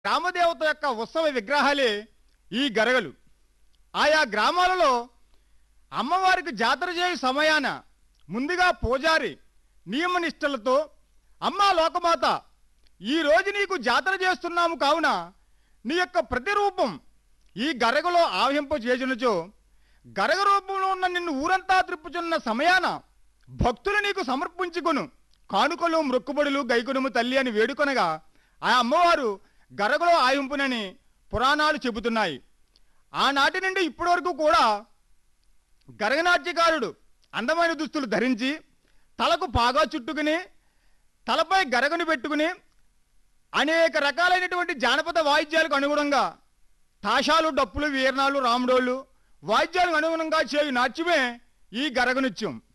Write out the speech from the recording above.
గ్రామదేవత యొక్క ఉత్సవ విగ్రహాలే ఈ గరగలు ఆయా గ్రామాలలో అమ్మవారికి జాతర చేయు సమయాన ముందుగా పూజారి నియమనిష్టలతో అమ్మా లోకమాత ఈ రోజు నీకు జాతర చేస్తున్నాము కావున నీ యొక్క ప్రతిరూపం ఈ గరగలో ఆవింప చేసినచో గరగ రూపంలో ఉన్న నిన్ను ఊరంతా త్రిప్పుచున్న సమయాన భక్తులు నీకు సమర్పించుకొను కానుకలు మృక్కుబడులు గైకునుము తల్లి అని వేడుకొనగా ఆ అమ్మవారు గరగలో ఆయింపునని పురాణాలు చెబుతున్నాయి ఆనాటి నుండి ఇప్పటి వరకు కూడా గరగనాట్యకారుడు అందమైన దుస్తులు ధరించి తలకు పాగా చుట్టుకుని తలపై గరగను పెట్టుకుని అనేక రకాలైనటువంటి జానపద వాయిద్యాలకు అనుగుణంగా తాషాలు డప్పులు వీరణాలు రాముడోళ్ళు వాయిద్యాలకు అనుగుణంగా చేయు నాట్యమే ఈ గరగనృత్యం